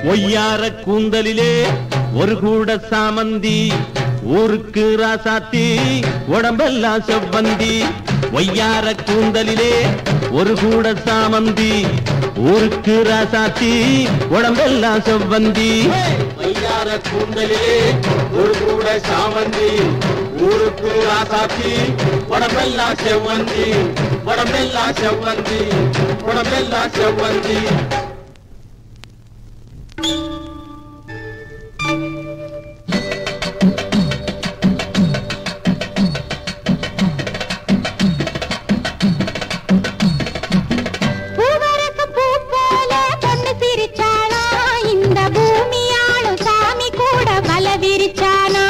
ஒய்யார கூந்தலிலே ஒரு கூட சாமந்தி ஊருக்கு ராசாத்தி உடம்பெல்லாம் செவ்வந்தி ஒய்யார கூந்தலிலே ஒரு கூட சாமந்தி ஊருக்கு ராசாத்தி உடம்பெல்லாம் செவ்வந்தி வையார கூந்தலிலே ஒரு கூட சாமந்தி ஊருக்கு ராசாத்தி உடம்பெல்லாம் செவ்வந்தி உடம்பெல்லாம் செவ்வந்தி உடம்பெல்லாம் செவ்வந்தி பூவரசு பூ போல பொண்ணு சிரிச்சானா இந்த பூமியாளும் சாமி கூட வல விரிச்சானா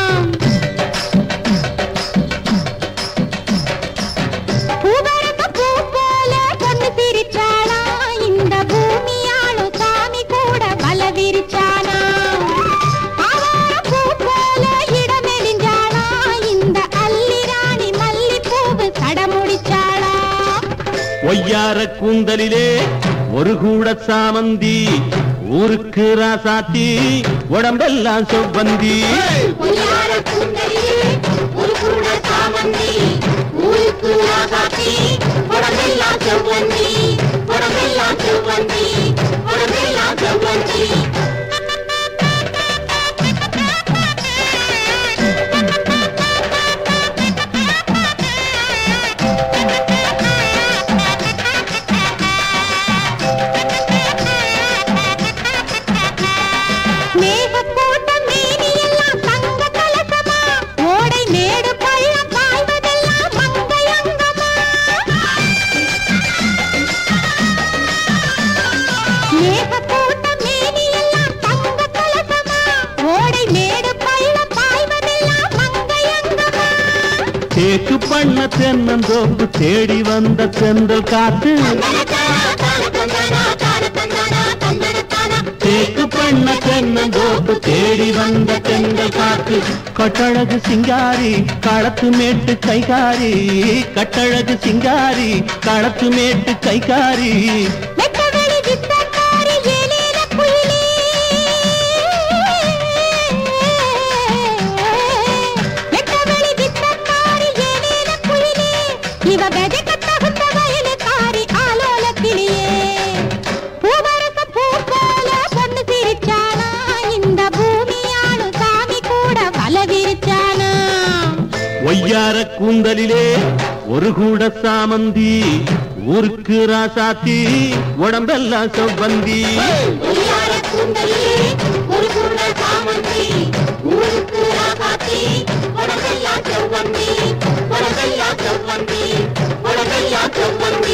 பூவரசு பூ போல பொண்ணு சிரிச்சானா இந்த பூமியாளும் சாமி கூட வல விரிச்சானா ஆவார பூ போல இடமெலிஞ்சானா இந்த அல்லிராணி மல்லிப்பூவு சடமுடிச்சாளா ஒய்யார கூந்தலிலே ஒரு கூட சாமந்தி ஊருக்கு ராசாத்தி உடம்பெல்லாம் செவ்வந்தி பொய்யார கூந்தலிலே ஒரு கூட சாமந்தி ஊருக்கு ராசாத்தி உடம்பெல்லாம் செவ்வந்தி உடம்பெல்லாம் செவ்வந்தி உடம்பெல்லாம் செவ்வந்தி மேகக்கூட்டம் மேனியெல்லாம் தங்க கலசமா ஓடை மேடு பள்ளம் பாய்வதெல்லாம் மங்கையங்கமா மேகக்கூட்டம் மேனியெல்லாம் தங்க கலசமா ஓடை மேடு பள்ளம் பாய்வதெல்லாம் மங்கையங்கமா தேக்கு பண்ண தென்னந்தோப்பு தேடி வந்த தென்றல் காத்து தேக்கு பண்ண தென்னந்தோப்பு தேடி வந்த தென்றல் காத்து கட்டழகு சிங்காரி களத்து மேட்டு கைகாரி கட்டழகு சிங்காரி களத்து மேட்டு கைகாரி வெட்டவெளி வித்தக்காரி ஏலேல குயிலே வெட்டவெளி வித்தக்காரி ஏலேல குயிலே இவ வெதைக்க தகுந்த வயலுக்காரி ஆலோல கிளியே பூவரச பூ போல பொண்ணு சிரிச்சானா இந்த பூமியாளு சாமி கூட வல விரிச்சானா ஒய்யார கூந்தலிலே ஒரு கூட சாமந்தி ஊருக்கு ராசாத்தி உடம்பெல்லாம் செவ்வந்தி ஒய்யார கூந்தலிலே ஒரு கூட சாமந்தி ஊருக்கு ராசாத்தி உடம்பெல்லாம் செவ்வந்தி உடம்பெல்லாம் செவ்வந்தி உடம்பெல்லாம் செவ்வந்தி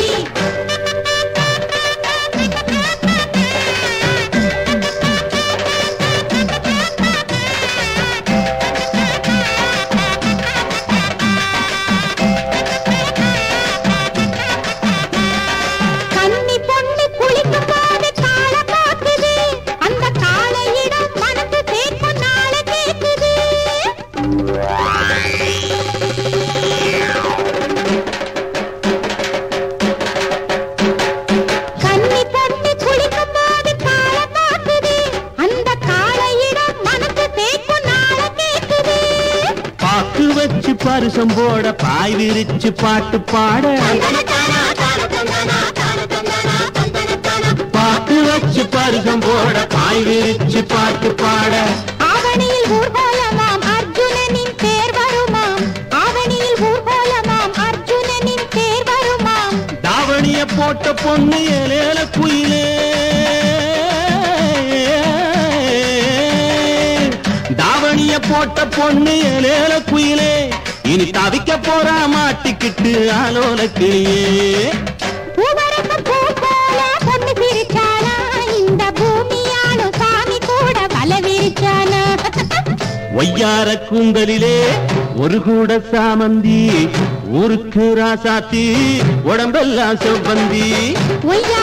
கன்னி பொண்ணு குளிக்கும் போது கால பாக்குது அந்த காளையிடம் மனசு சேர்க்கும் நாள கேக்குது கன்னி பொண்ணு குளிக்கும் போது கால பாக்குது அந்த காளையிடம் மனசு சேர்க்கும் நாள கேக்குது பாக்கு வச்சு பரிசம் போட பாய் விரிச்சு பாட்டு பாட பாக்கு வச்சு பரிசம் போட பாய் விரிச்சு பாட்டு பாட ஆவணியில் ஊர்வலமாம் அர்ஜுனனின் தேர் வருமாம் ஆவணியில் ஊர்வலமாம் அர்ஜுனனின் தேர் வருமாம் தாவணிய போட்ட பொண்ணு ஏலேல குயிலே தாவணிய போட்ட பொண்ணு ஏலேல குயிலே இனி தவிக்க போறா மாட்டிக்கிட்டு ஆலோல கிளியே பூவரசம் பூ போல பொண்ணு சிரிச்சானா இந்த பூமியாளும் சாமி கூட வல விரிச்சானா ஒய்யார கூந்தலிலே ஒரு கூட சாமந்தி ஊருக்கு ராசாத்தி உடம்பெல்லாம் செவ்வந்தி ஒய்யா